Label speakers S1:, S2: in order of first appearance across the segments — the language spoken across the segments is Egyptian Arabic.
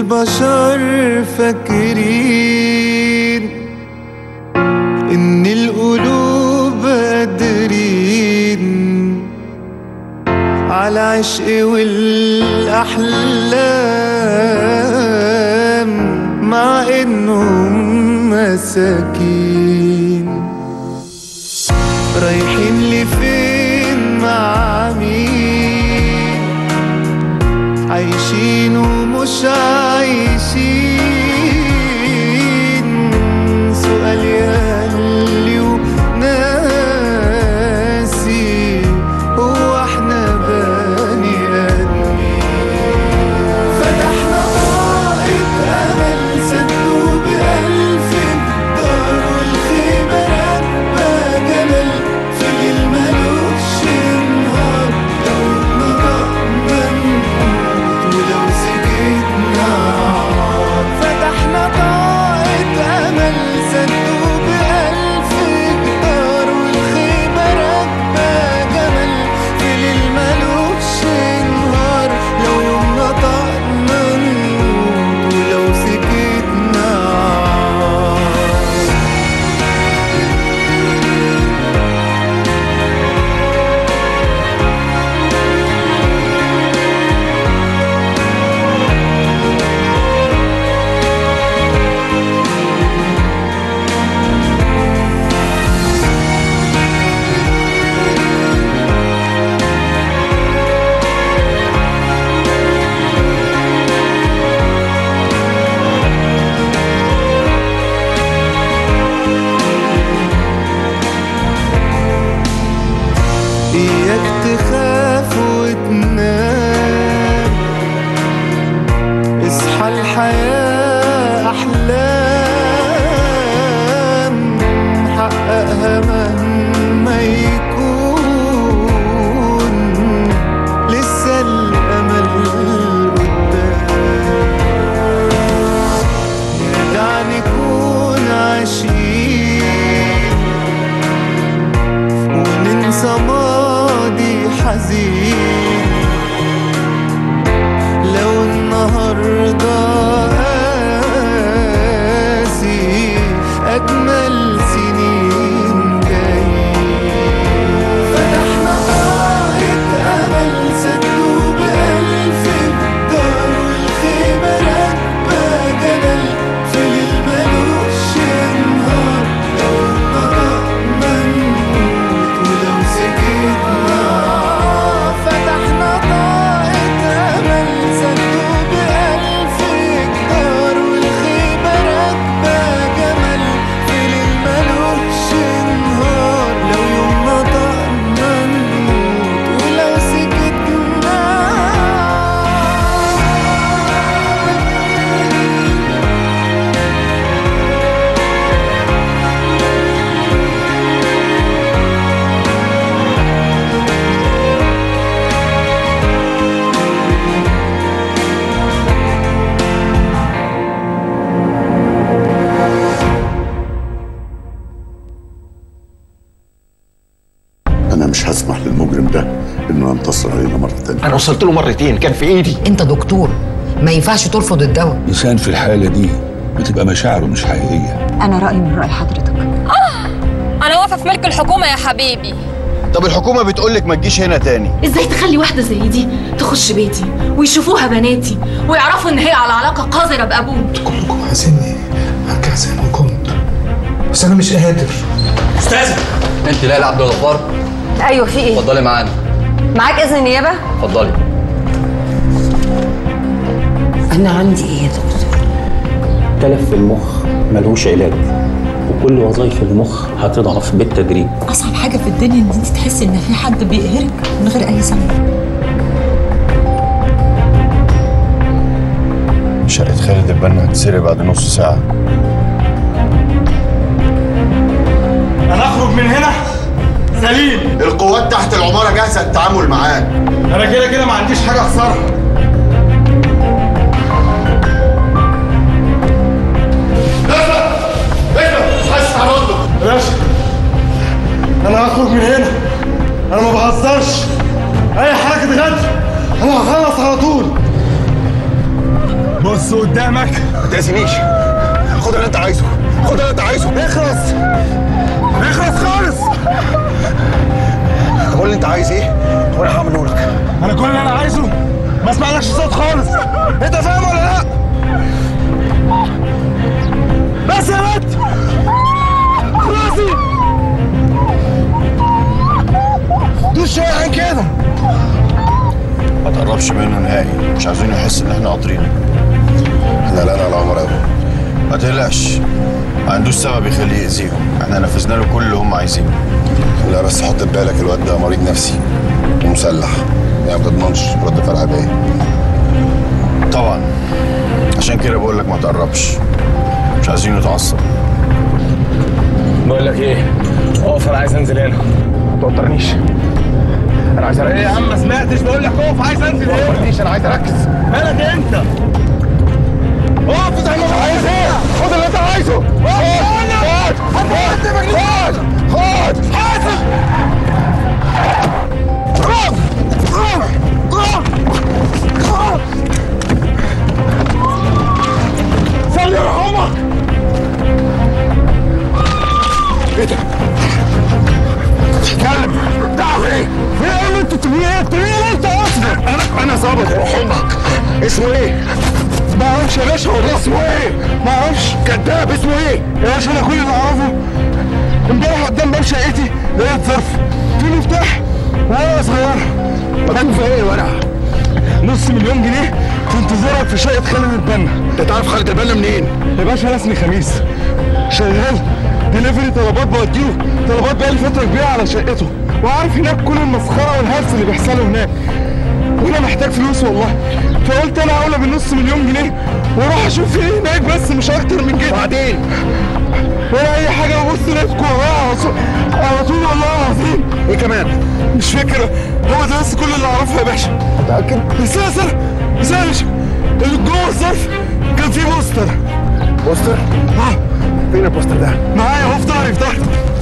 S1: البشر فاكرين إن القلوب قادرين على عشق والأحلام مع إنهم مساكين رايحين لفين مع مين عايشين ومش عايشين سؤال يهلي وناسي هو احنا بني ادمين فتحنا طائف امل سدوا بألف دار والخيمة راكبة جمل في ليل ملوش نهار لو نطقنا نموت ولو سكتنا عار فتحنا طائف امل سدوا بألف جدار والخيمة راكبة جمل في ليل ملوش نهار لو يوم نطقنا نموت ولو سكتنا عار إياك تخاف وتنام اصحى الحياة أحلام حققها مهما يكون لسه الأمل قدام نرجع نكون عايشين وننسى ماضي حزين لو النهاردة قاسي أجمل سنين جايين فتحنا طاقة أمل سدوا بألف دار والخيمة راكبة جبل في ليل ملوش نهار لو نطقنا نموت ولو سكتنا فتحنا طاقة أمل سدوا بألف جدار والخيمة راكبة جمل في ليل ملوش نهار لو يوم نطقنا نموت ولو سكتنا
S2: أنا مش هسمح للمجرم ده إنه ينتصر علينا مرة تانية
S3: انا وصلت له مرتين كان في ايدي
S4: انت دكتور ما ينفعش ترفض الدواء
S5: الإنسان في الحالة دي بتبقى مشاعره مش حقيقية
S6: أنا رأيي من رأي حضرتك
S7: انا واقفه في ملك الحكومه يا حبيبي
S3: طب الحكومه بتقول لك ما تجيش هنا تاني
S8: ازاي تخلي واحدة زي دي تخش بيتي ويشوفوها بناتي ويعرفوا ان هي على علاقة قذرة بأبوه
S1: كلكم عايزيني ارجع زي ما كنت بس انا مش قادر
S9: استاذن
S10: انت ليلى عبد الغفار
S6: أيوة في إيه؟
S10: اتفضلي معانا
S6: معاك إذن النيابة؟
S10: اتفضلي
S4: انا عندي ايه يا دكتور
S9: تلف في المخ ملهوش علاج وكل وظائف المخ هتضعف بالتدريج
S8: أصعب حاجة في الدنيا إن أنت تحسي إن في حد بيقهرك من غير أي سبب
S3: شقه خالد البنا هتسرق بعد نص ساعه
S11: انا اخرج من هنا سليم
S2: القوات تحت العمارة جاهزة للتعامل معاك
S11: انا كده كده ما عنديش حاجه اخسرها باشا انا هخرج من هنا انا ما بهزرش اي حركه غدر انا هخلص على طول بص قدامك
S3: ما تأذينيش خد اللي انت عايزه خد اللي انت عايزه
S11: اخلص اخلص خالص
S3: طب قول لي انت عايز ايه وانا هعمله لك
S11: انا كل اللي انا عايزه ما اسمعلكش صوت خالص انت فاهم ولا لا بس يا بنت راسي دوس شويه عن كده
S3: ما تقربش منه نهائي مش عايزين يحس ان احنا قاطرينك
S2: احنا قلقنا على عمر قوي
S3: ما تقلقش ما عندوش سبب يخليه يأذيهم احنا نفذنا له كل اللي هم عايزينه
S2: لا بس حط في بالك الواد ده مريض نفسي ومسلح يعني ما تضمنش رد فعل ايه
S3: طبعا عشان كده بقول لك ما تقربش مش عايزين يتعصب
S11: بقول لك ايه اقف انا عايز انزل هنا ما توترنيش انا عايز ايه يا عم ما سمعتش بقول لك اقف عايز انزل هنا ما توترنيش انا عايز اركز مالك انت اقف زي ما عايز ايه خد اللي انت عايزه خد خد خد خد خد حاسب صلي يرحمك ايه ده؟ اتكلم تعرف ايه؟ في ايه اللي انت بتقول ايه؟ بتقول ايه انت اصلا؟ انا انا ظابط يرحمك اسمه ايه؟ ما اعرفش يا باشا هو اسمه ايه؟ ما اعرفش كذاب اسمه ايه؟ يا باشا انا كل اللي اعرفه امبارح قدام باب شقتي لقيت ظرف في مفتاح ورقه صغيره مكتوب فيها ايه الورقه؟ نص مليون جنيه في انتظارك في شقه خالد البنا
S2: انت تعرف خالد البنا منين؟
S11: يا باشا انا اسمي خميس شغال دليفري طلبات بوديله طلبات بقالي فتره كبيره على شقته وعارف هناك كل المسخره والهلس اللي بيحصلوا هناك وانا محتاج فلوس والله فقلت انا اولى بالنص مليون جنيه واروح اشوف في ايه هناك بس مش اكتر من كده بعدين ولا اي حاجه ببص لقيتكم ورايا على طول على طول والله العظيم ايه كمان مش فاكر هو ده بس كل اللي اعرفه يا باشا متاكد بس يا سر بس يا باشا اللي جوه الظرف كان فيه بوستر بوستر؟ اه فين البوستر ده؟ معايا اهو في ظهري في ظهري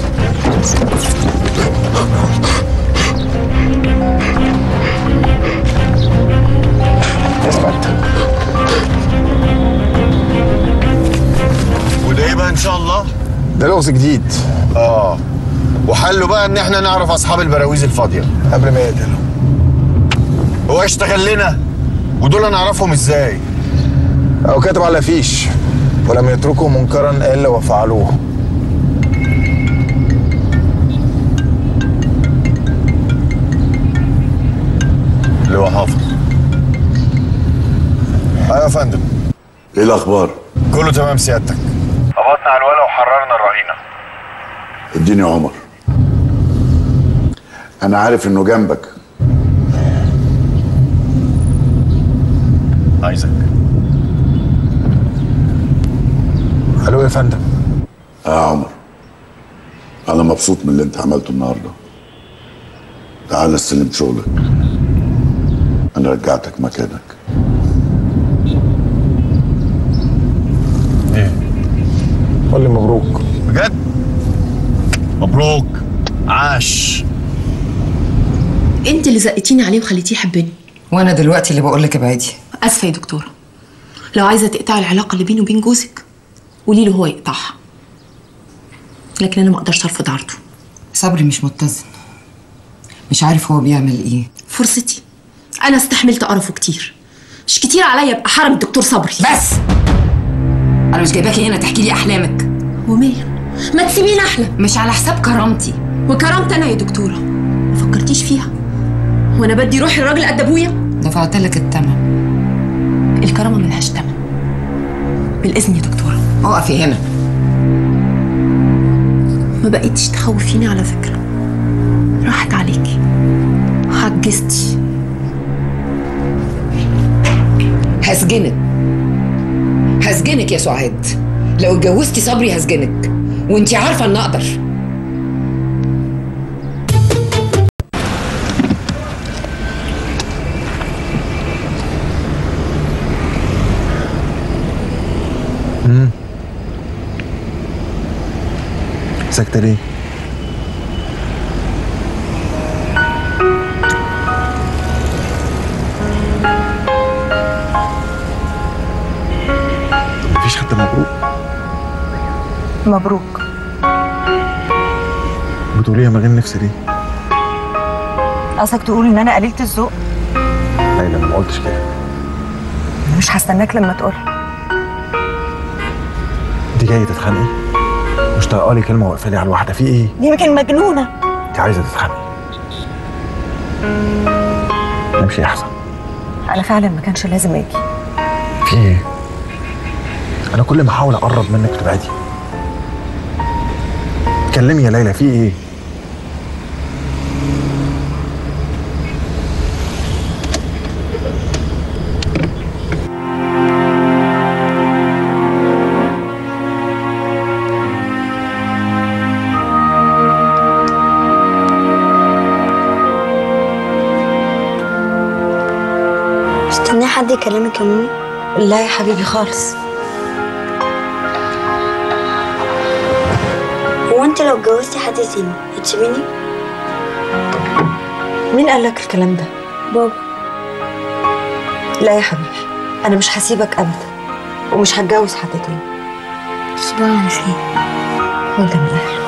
S2: اثبت
S3: وده ايه بقى ان شاء الله
S2: ده لغز جديد
S3: اه وحله بقى ان احنا نعرف اصحاب البراويز الفاضيه
S11: قبل ما يقتله
S3: هو اشتغل لنا ودول نعرفهم ازاي
S11: أو كاتب على فيش ولم يتركوا منكرا إلا وفعلوه
S3: اللي هو حافظ ايوه يا فندم
S2: ايه الاخبار؟
S3: كله تمام سيادتك قبضنا على الولا وحررنا الرهينه
S2: اديني عمر انا عارف انه جنبك
S3: عايزك
S11: الو يا فندم
S2: اه عمر انا مبسوط من اللي انت عملته النهارده تعال استلم شغلك انا رجعتك مكانك
S3: ايه
S11: قول لي مبروك
S3: بجد مبروك عاش
S8: انت اللي زقتيني عليه وخليتيه يحبني
S4: وانا دلوقتي اللي بقول لك ابعدي
S8: اسفه يا دكتوره لو عايزه تقطعي العلاقه اللي بيني وبين جوزك قولي له هو يقطعها لكن انا ما اقدرش ارفض عرضه
S4: صبري مش متزن مش عارف هو بيعمل ايه
S8: فرصتي انا استحملت قرفه كتير مش كتير عليا ابقى حرم الدكتور صبري
S4: بس انا مش جايباكي هنا تحكي لي احلامك
S8: وماله ما تسيبيني احلم
S4: مش على حساب كرامتي
S8: وكرامتي انا يا دكتوره ما فكرتيش فيها وانا بدي روحي الراجل قد ابويا
S4: دفعت لك الثمن
S8: الكرامه ملهاش تمن بالاذن يا دكتوره
S4: اقفي هنا
S8: ما بقيتش تخوفيني على فكره راحت عليكي عجزتي
S4: هسجنك هسجنك يا سعاد لو اتجوزتي صبري هسجنك وانتي عارفه ان اقدر
S11: ساكتة ليه؟
S6: مبروك
S11: بتقوليها من غير نفسي ليه؟
S6: قصدك تقول ان انا قليلة الذوق
S11: ليلى أنا ما قلتش كده
S6: مش هستناك لما تقول
S11: انت جايه تتخانقي مش طايقه لي كلمه واقفه لي على الواحده في ايه؟
S6: يمكن مجنونة
S11: انت عايزه تتخانقي نمشي احسن
S6: انا فعلا ما كانش لازم اجي
S11: في ايه؟ انا كل ما احاول اقرب منك تبعدي اتكلمي يا ليلى في ايه؟
S10: مستنيه حد يكلمك يا مامي
S6: لا يا حبيبي خالص
S10: هو انت لو اتجوزتي حد تاني هتسيبيني
S6: مين قال لك الكلام ده
S10: بابا
S6: لا يا حبيبي انا مش هسيبك ابدا ومش هتجوز حد تاني
S10: سيبها على خير
S6: وانت من اهله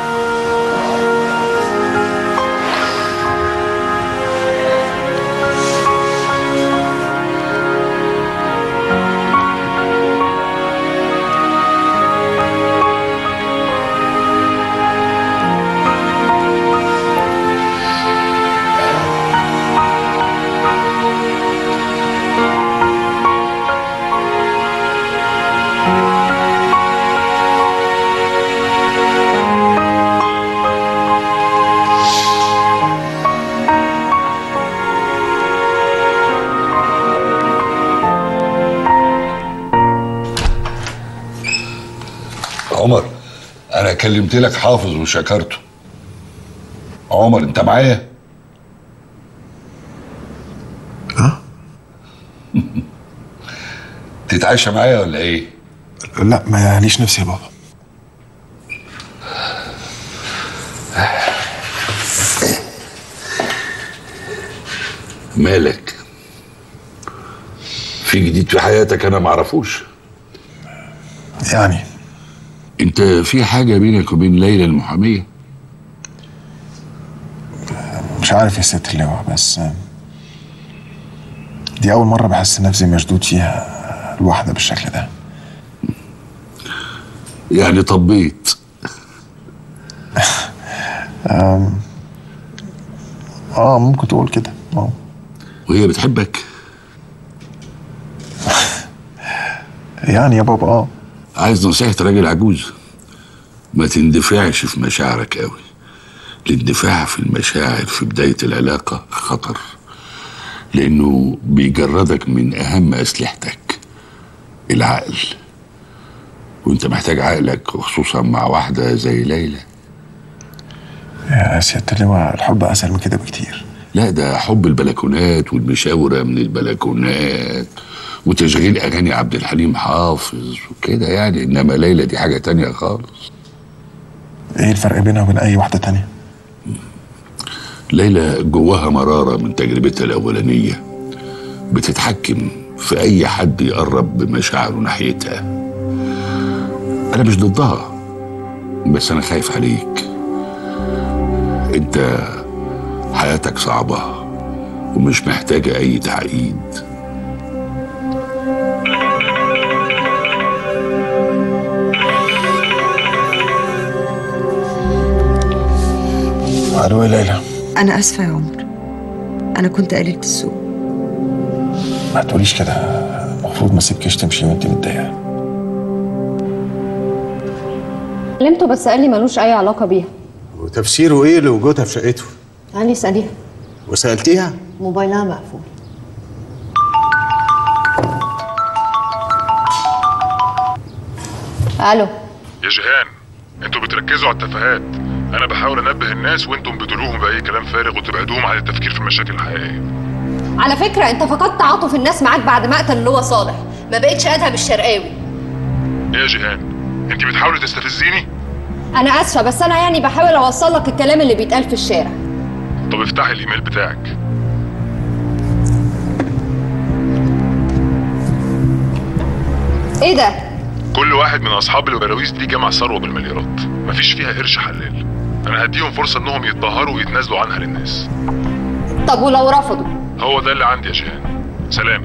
S5: عمر انا كلمت لك حافظ وشكرته عمر انت معايا
S11: ها؟
S5: تتعشى معايا ولا ايه
S11: لا ما ليش نفسي يا بابا
S5: مالك في جديد في حياتك انا معرفوش
S11: يعني
S5: انت في حاجه بينك وبين ليلى المحاميه
S11: مش عارف يا ست اللواء بس دي أول مرة بحس نفسي مشدود فيها الواحدة بالشكل ده
S5: يعني طبيت
S11: أم... اه ممكن تقول كده اه
S5: وهي بتحبك
S11: يعني يا بابا اه
S5: عايز نصيحة راجل عجوز ما تندفعش في مشاعرك قوي الاندفاع في المشاعر في بداية العلاقة خطر لأنه بيجردك من أهم أسلحتك العقل وانت محتاج عقلك وخصوصا مع واحدة زي ليلى
S11: يا سيادة اللواء الحب أسهل من كده بكتير
S5: لا ده حب البلكونات والمشاورة من البلكونات وتشغيل أغاني عبد الحليم حافظ وكده يعني إنما ليلى دي حاجة تانية خالص
S11: ايه الفرق بينها وبين أي واحدة تانية؟
S5: ليلى جواها مرارة من تجربتها الأولانية بتتحكم في أي حد يقرب بمشاعره ناحيتها أنا مش ضدها بس أنا خايف عليك أنت حياتك صعبة ومش محتاجة أي تعقيد
S11: الو يا ليلى
S6: انا اسفه يا عمر انا كنت قليلة الذوق
S11: ما تقوليش كده المفروض ما اسيبكيش تمشي وانت متضايقه
S12: كلمته بس قال لي ملوش اي علاقه بيها
S13: وتفسيره ايه لوجودها في شقته؟
S12: قال لي اساليها
S13: وسالتيها؟
S12: موبايلها مقفول الو
S14: يا جيهان انتوا بتركزوا على التفاهات انا بحاول انبه الناس وانتم بتدلوهم باي كلام فارغ وتبعدوهم عن التفكير في المشاكل الحقيقيه
S12: على فكره انت فقدت تعاطف الناس معاك بعد مقتل اللي هو صالح ما بقتش ادهم الشرقاوي
S14: ايه يا جيهان انت بتحاولي تستفزيني
S12: انا اسفه بس انا يعني بحاول اوصل لك الكلام اللي بيتقال في الشارع
S14: طب افتحي الايميل بتاعك
S12: ايه ده
S14: كل واحد من اصحاب البلاويز دي جمع ثروه بالمليارات مفيش فيها قرش حلال انا هديهم فرصه انهم يتطهروا ويتنازلوا عنها للناس
S12: طب ولو رفضوا
S14: هو ده اللي عندي يا شيهان سلام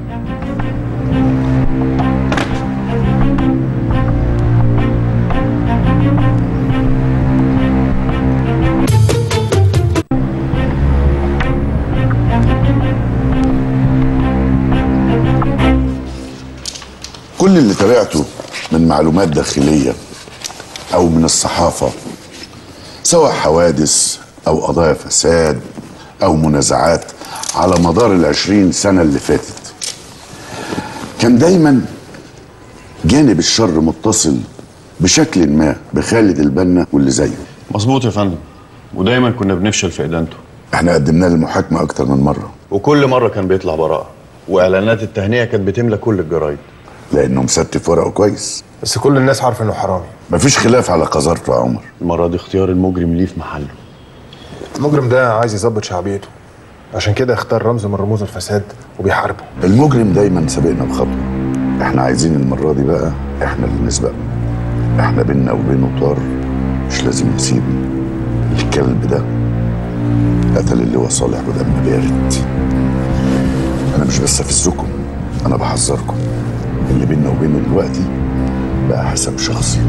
S2: كل اللي تابعته من معلومات داخلية أو من الصحافة سواء حوادث أو قضايا فساد أو منازعات على مدار العشرين سنة اللي فاتت كان دايما جانب الشر متصل بشكل ما بخالد البنا واللي زيه
S3: مظبوط يا فندم ودايما كنا بنفشل في ادانته
S2: احنا قدمناه للمحاكمة أكتر من مرة
S3: وكل مره كان بيطلع براءه واعلانات التهنئه كانت بتملى كل الجرايد
S2: لأنه مستف ورقه كويس
S11: بس كل الناس عارفه انه حرامي
S2: مفيش خلاف على قذارته يا عمر
S3: المره دي اختيار المجرم ليه في محله
S11: المجرم ده عايز يظبط شعبيته عشان كده اختار رمز من رموز الفساد وبيحاربه
S2: المجرم دايما سابقنا بخطوة احنا عايزين المرة دي بقى احنا اللي نسبق احنا بينا وبينه طار مش لازم نسيبه الكلب ده قتل اللي هو صالح ودم بارد انا مش بستفزكم انا بحذركم اللي بينا وبينه دلوقتي بقى حساب شخصي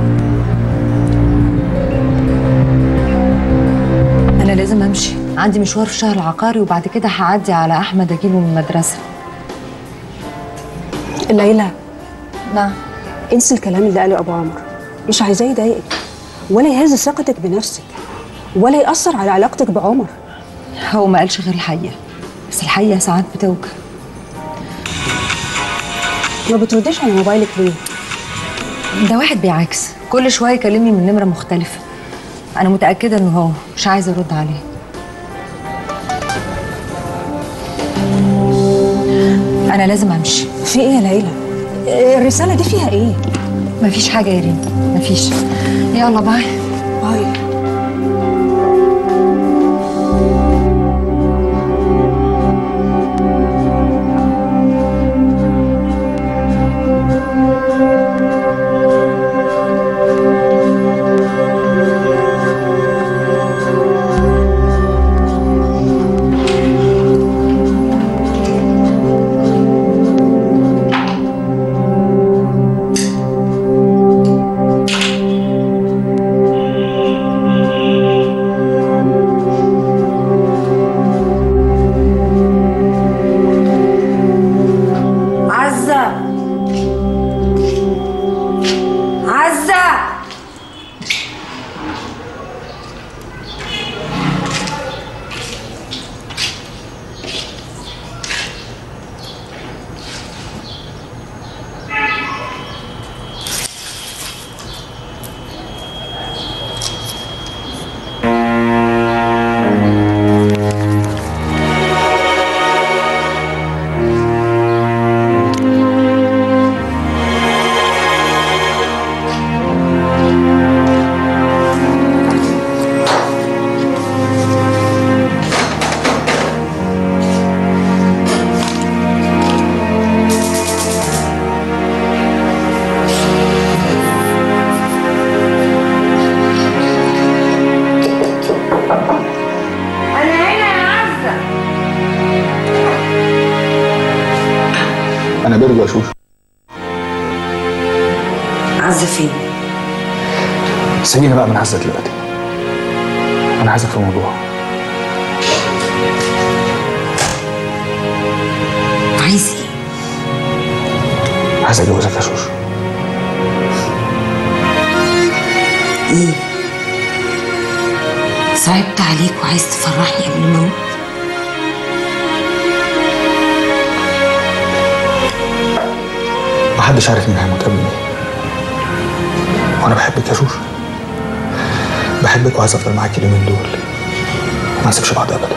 S6: انا لازم امشي عندي مشوار في شهر العقاري وبعد كده هعدي على احمد اجيبه من المدرسه
S15: ليلى
S6: نعم
S15: انسي الكلام اللي قاله ابو عمرو مش عايزاه يضايقك ولا يهز ثقتك بنفسك ولا يأثر على علاقتك بعمر
S6: هو ما قالش غير الحقيقه بس الحقيقه ساعات بتوجع
S15: ما بترديش على موبايلك ليه
S6: ده واحد بيعاكس كل شويه يكلمني من نمره مختلفه انا متاكده انه هو مش عايزه ارد عليه انا لازم امشي
S15: في ايه يا ليلى الرساله دي فيها ايه
S6: مفيش حاجه يا ريم مفيش يلا باي
S15: باي
S16: عزة عزة أنا هنا يا عزة
S1: انا برجع اشوف
S16: عزة فين؟
S1: سيبينا بقى من عزة دلوقتي انا عايزك في موضوع
S16: عايز ايه؟
S1: عايز اتجوزك يا شوشو
S16: ايه؟ صعبت عليك وعايز تفرحني قبل ما اموت؟
S1: محدش عارف مين هيموت قبل مين وانا بحبك يا شوشو بحبك وعايز افضل معاك اليومين دول ما نسيبش بعض ابدا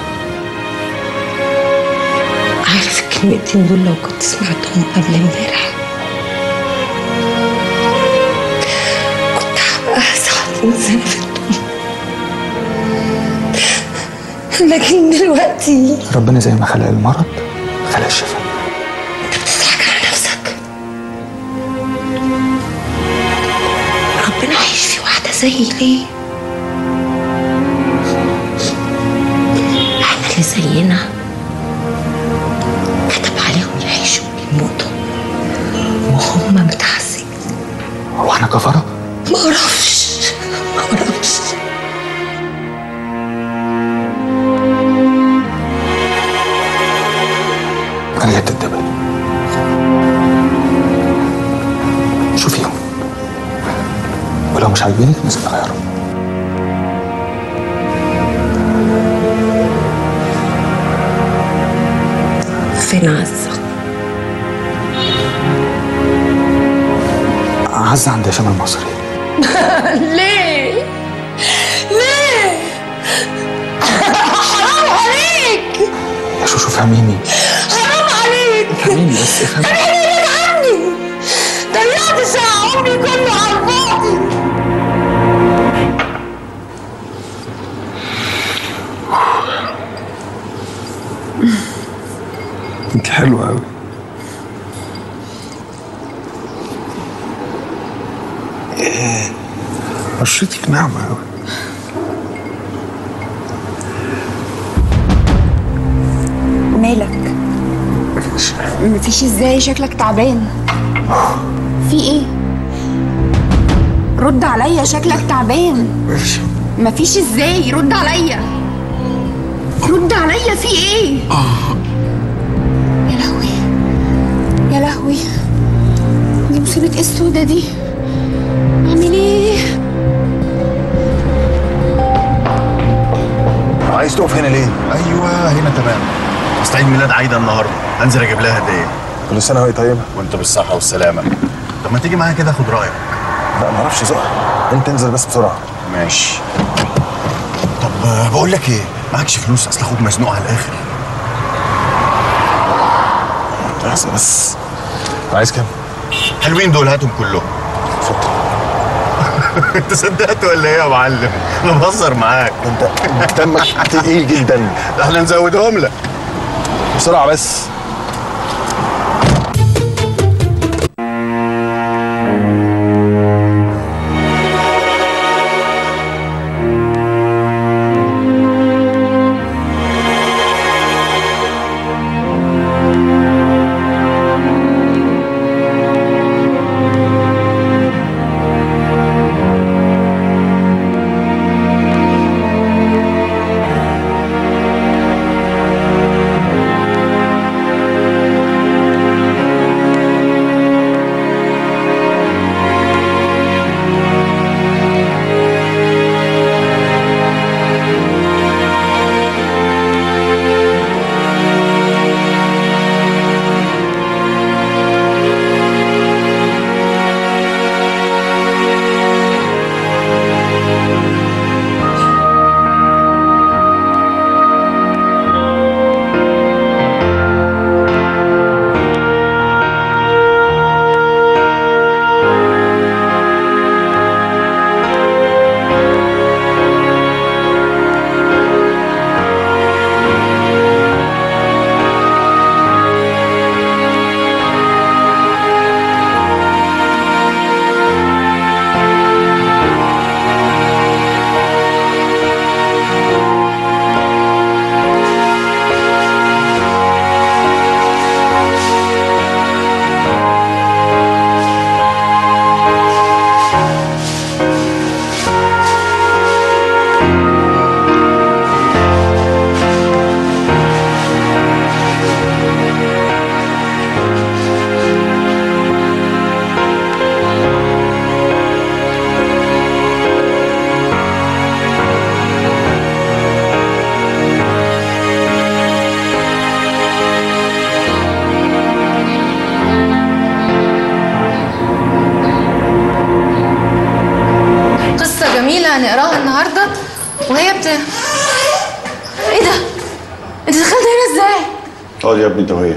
S16: عارف الكلمتين دول لو كنت سمعتهم قبل امبارح كنت هبقى اسعد انسانه في الدنيا لكن دلوقتي
S1: ربنا زي ما خلق المرض خلق الشفاء
S16: بتضحك على نفسك زي ليه احنا اللي زينا كتب عليهم يعيشوا ويموتوا وهم متحسنين
S1: هو احنا كفره
S16: ما اعرفش ما اعرفش
S1: انا جبت الدبل شوفيهم ولو مش عاجبينك ننزل نغيرهم
S16: فين عزة
S1: عزة عند هشام المصري
S16: ليه ليه حرام عليك
S1: يا شوشو فهميني
S16: حرام عليك
S1: فهميني بس افهمي
S16: ابعد عني ضيعت ساعة عمري كله على الفاضي
S1: انت حلوة قوي ايه بشرتك ناعمة قوي
S17: مالك مفيش ازاي شكلك تعبان في ايه رد عليا شكلك تعبان مفيش ازاي رد عليا رد عليا في ايه يا لهوي يا لهوي دي مصيبة ايه السودة دي اعمل ايه
S3: عايز تقف هنا ليه؟ ايوه هنا تمام اصل عيد ميلاد عايده النهارده هنزل اجيب لها هديه كل سنه وهي طيبه وانت بالصحه والسلامه طب ما تيجي معايا كده اخد رايك لا ما اعرفش ذوقها انت انزل بس بسرعه ماشي طب آه، بقول لك ايه معكش فلوس اصل اخوك مزنوق على الاخر بس بس عايز كام؟ حلوين دول هاتهم كلهم اتفضل انت صدقت ولا ايه يا معلم؟ انا بهزر معاك انت دمك تقيل جدا ده احنا نزودهم لك بسرعه بس
S12: قصة جميلة هنقراها النهاردة وهي بت ايه ده؟ انت دخلت هنا ازاي؟
S3: اقعد يا ابني انت وهي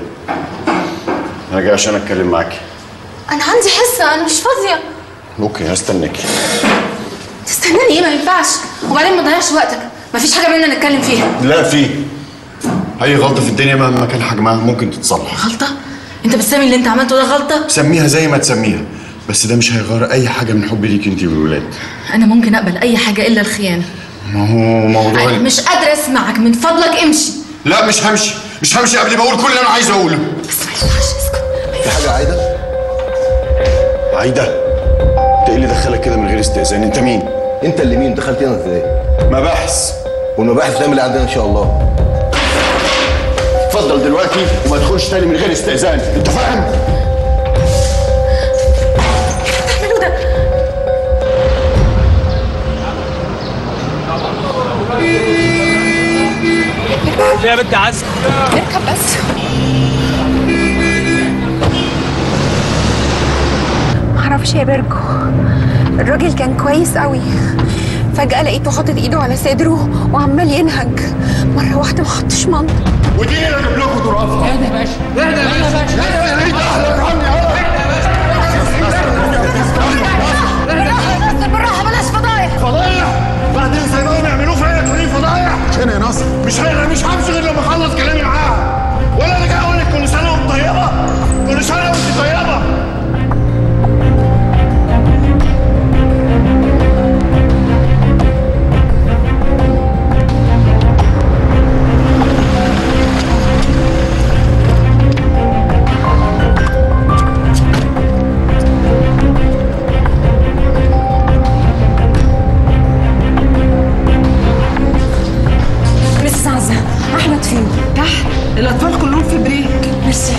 S3: انا جاي عشان اتكلم معاكي
S12: انا عندي حصة انا مش فاضية
S3: اوكي هستناكي
S12: تستناني ايه ما ينفعش وبعدين ما تضيعش وقتك مفيش حاجة بينا نتكلم فيها
S3: لا في اي غلطه في الدنيا مهما كان حجمها ممكن تتصلح
S12: غلطة؟ انت بتسمي اللي انت عملته ده غلطة؟
S3: سميها زي ما تسميها بس ده مش هيغير اي حاجه من حبي ليك انت والولاد
S12: انا ممكن اقبل اي حاجه الا الخيانه
S3: ما هو موضوع
S12: انا مش قادره اسمعك من فضلك امشي
S3: لا مش همشي مش همشي قبل ما اقول كل اللي انا عايز اقوله
S13: في حاجه عايده عايده انت ايه اللي دخلك كده من غير استئذان انت مين
S18: انت اللي مين دخلت هنا ازاي
S3: مباحث
S18: والمباحث تعمل عندنا ان شاء الله
S13: اتفضل دلوقتي وما تدخلش تاني من غير استئذان انت فاهم
S12: تعملوا ده
S19: يا بنت عسل
S12: اركب بس
S17: معرفش يا بيرجو الراجل كان كويس قوي فجأة لقيته حاطط ايده على صدره وعمال ينهج مرة واحدة ما حطش منطق
S13: ودي اللي اجيب لكم ظروفها
S19: اهدى يا باشا اهدى يا باشا
S12: بالراحه بلاش فضايح
S13: فضايح بعدين سايبهم يعملوه فيا تقولي فضايح مش هنا يا ناصر مش هنا مش همشي غير لما اخلص كلامي معاها ولا انا جاي اقول لك كل سنه وانت طيبه كل سنه وانت طيبه
S17: مس عزة أحمد فين؟ تحت الأطفال كلهم في بريك ميرسي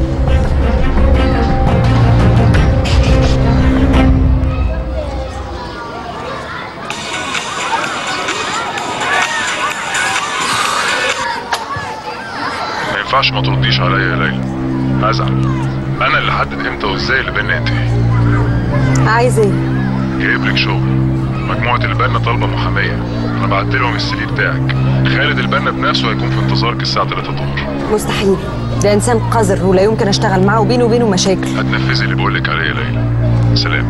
S14: ما ينفعش ما ترديش عليا يا ليلى هزعل انا اللي حدد امتى وازاي اللي بينا ينتهي
S15: عايز ايه؟
S14: جايب لك شغل مجموعة البنا طالبة محامية انا بعت لهم السي في بتاعك خالد البنا بنفسه هيكون في انتظارك الساعة 3 الظهر
S15: مستحيل ده إنسان قذر ولا يمكن أشتغل معاه وبينه وبينه مشاكل
S14: هتنفذي اللي بقولك عليه يا ليلى سلام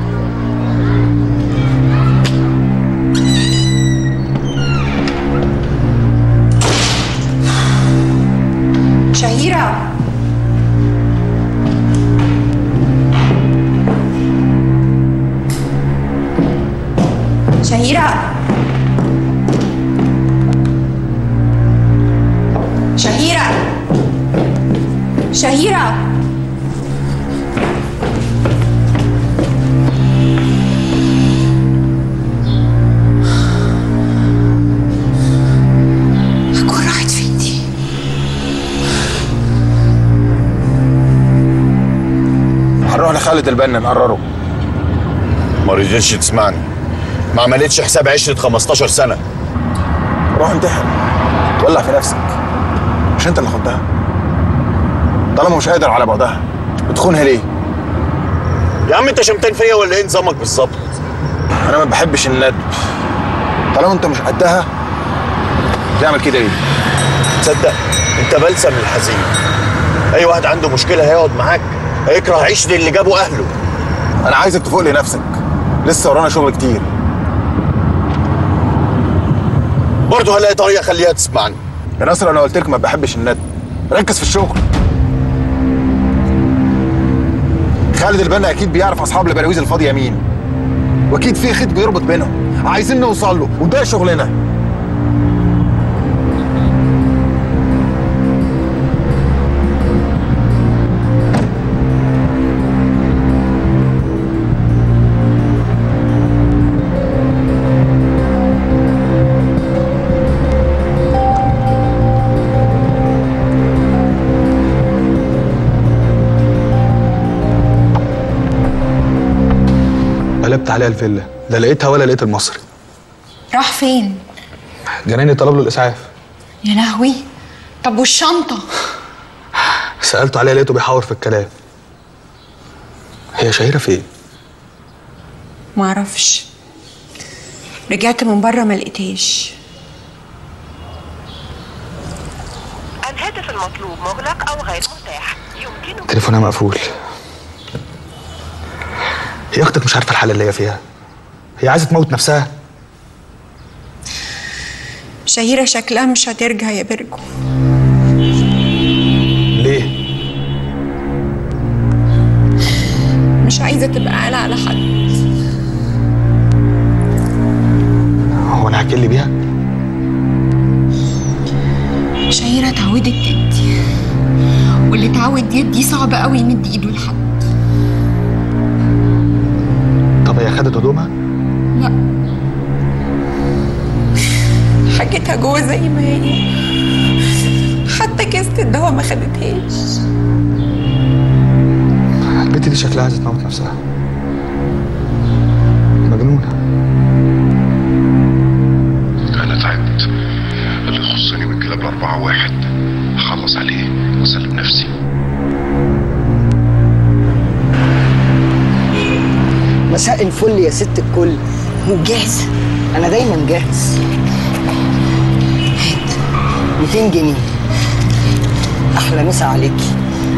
S17: شهيرة شهيرة شهيرة شهيرة هكون راحت فين دي
S3: هنروح لخالد البنا نقرره ما رضيتش تسمعني ما عملتش حساب عشرة 15 سنة
S1: روح انتحر ولع في نفسك مش انت اللي خدتها طالما مش قادر على بعدها بتخونها ليه؟
S3: يا عم انت شمتان فيا ولا ايه نظامك بالظبط؟
S1: انا ما بحبش الندب طالما انت مش قدها تعمل كده ليه؟
S3: تصدق انت بلسم الحزين اي واحد عنده مشكلة هيقعد معاك هيكره عيشة اللي جابه اهله
S1: انا عايزك تفوق لنفسك لسه ورانا شغل كتير
S3: برضه هلاقي طريقة اخليها تسمعني
S1: يا ناصر انا قلت لك ما بحبش الندب ركز في الشغل خالد البنا اكيد بيعرف اصحاب البلاويز الفاضيه مين واكيد في خيط بيربط بينهم عايزين نوصل له وده شغلنا قلبت عليها الفيلا لا لقيتها ولا لقيت المصري
S17: راح فين؟
S1: جناني طلب له الاسعاف
S17: يا لهوي طب والشنطة؟
S1: سالته عليها لقيته بيحاور في الكلام هي شهيره فين
S17: معرفش رجعت من بره ما لقيتهاش
S20: الهاتف المطلوب مغلق أو غير متاح يمكنك
S1: تليفونها مقفول هي اختك مش عارفه الحاله اللي هي فيها هي عايزه تموت نفسها
S17: شهيرة شكلها مش هترجع يا بيرجو
S1: ليه
S17: مش عايزة عايزه تبقى عالة على حد
S1: هو انا هكل بيها
S17: شهيرة اتعودت تدي واللي اتعود يدي صعب قوي يمد ايده لحد
S1: طب هي خدت هدومها
S17: لا حاجتها جوه زي ما هي حتى كيسة الدواء ما خدتهاش
S1: البنت دي شكلها عايزه تموت نفسها مجنونه
S14: انا تعبت اللي يخصني من كلاب الاربعه واحد اخلص عليه واسلم نفسي
S21: مساء الفل يا ست الكل وجاهز انا دايما جاهز هات 200 جنيه احلى مسا عليكي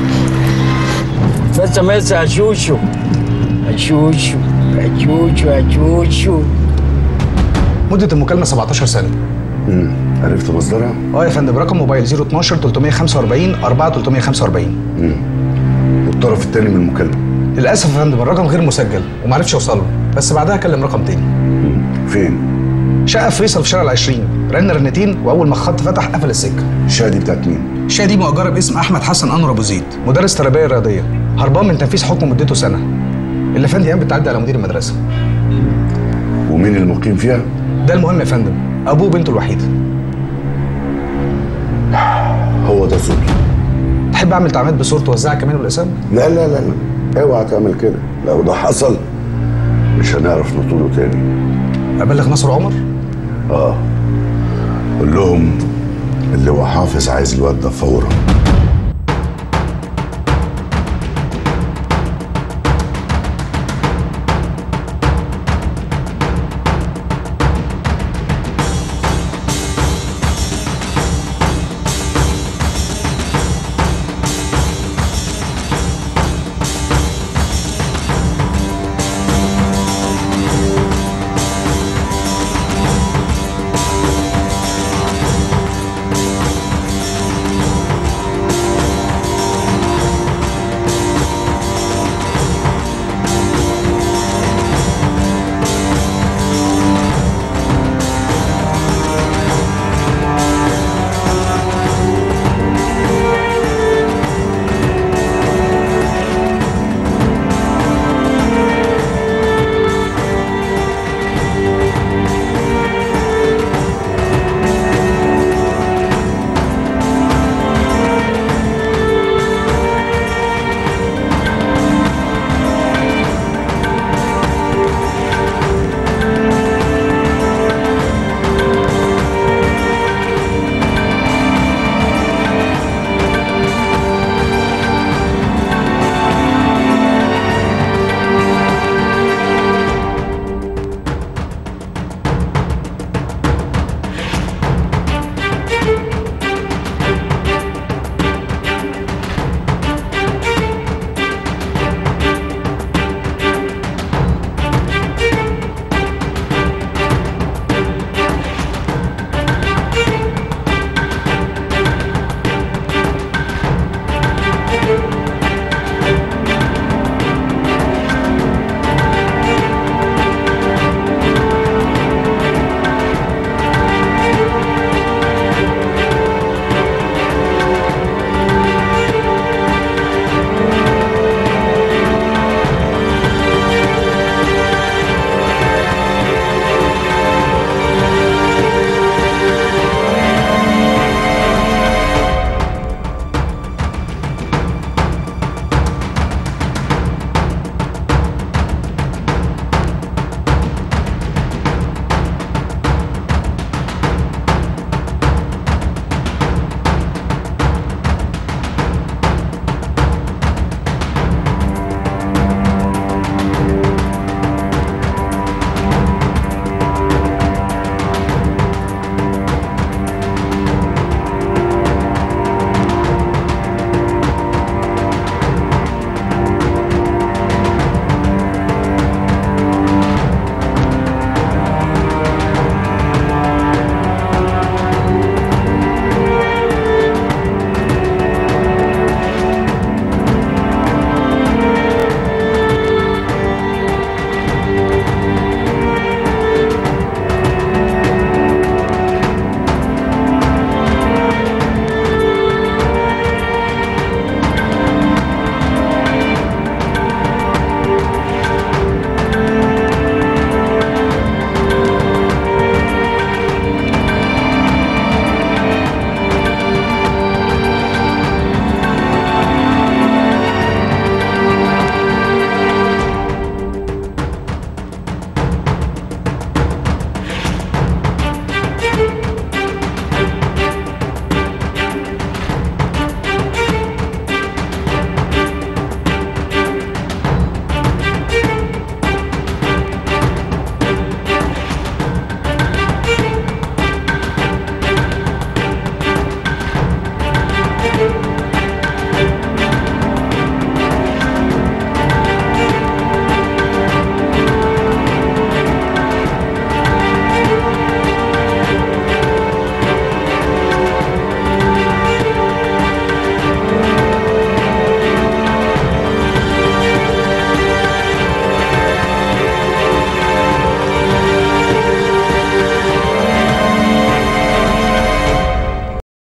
S22: مسا مسا يا شوشو يا شوشو يا شوشو يا شوشو
S1: مده المكالمه 17 ثانيه
S2: امم عرفت مصدرها؟
S1: اه يا فندم رقم موبايل 012 345 4 345
S2: امم والطرف الثاني من المكالمه
S1: للاسف يا فندم الرقم غير مسجل ومعرفش اوصل له بس بعدها كلم رقم تاني
S2: فين؟
S1: شقه في فيصل في شارع العشرين رن رنتين واول ما الخط فتح قفل السكه
S2: الشقه دي بتاعت مين؟
S1: الشقه دي مؤجره باسم احمد حسن انور ابو زيد مدرس تربيه رياضيه هربان من تنفيذ حكم مدته سنه اللافات دي بتعدي على مدير المدرسه
S2: ومين المقيم فيها؟
S1: ده المهم يا فندم ابوه وبنته الوحيده
S2: هو ده صبري
S1: تحب اعمل تعميد بصورته توزعها كمان والاسامي
S2: لا لا لا لا اوعى تعمل كده لو ده حصل مش هنعرف نطوله تاني
S1: ابلغ ناصر عمر
S2: اه قول لهم اللي هو حافظ عايز الواد ده فورا